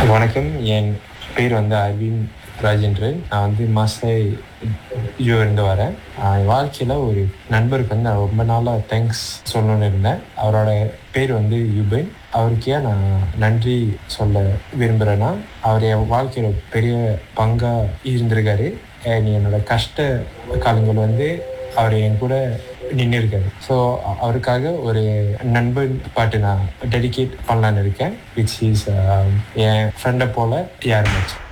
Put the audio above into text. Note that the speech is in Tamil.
வணக்கம் என் பேர் வந்து அரவிந்த் ராஜேந்திரன் நான் வந்து மாசை யூ இருந்து வரேன் ஆஹ் என் வாழ்க்கையில் ஒரு நண்பருக்கு வந்து நான் ரொம்ப நாளாக தேங்க்ஸ் சொல்லணும்னு இருந்தேன் அவரோட பேர் வந்து யுபன் அவருக்கு ஏன் நான் நன்றி சொல்ல விரும்புகிறேன்னா அவர் என் வாழ்க்கையில் ஒரு பெரிய பங்காக இருந்திருக்காரு and என்னோட கஷ்ட காலங்கள் வந்து அவர் என் கூட நின்று இருக்காரு ஸோ அவருக்காக ஒரு நண்பன் பாட்டு நான் டெடிகேட் பண்ணலான்னு இருக்கேன் விச் இஸ் என் ஃப்ரெண்டை போல யார் மச்சு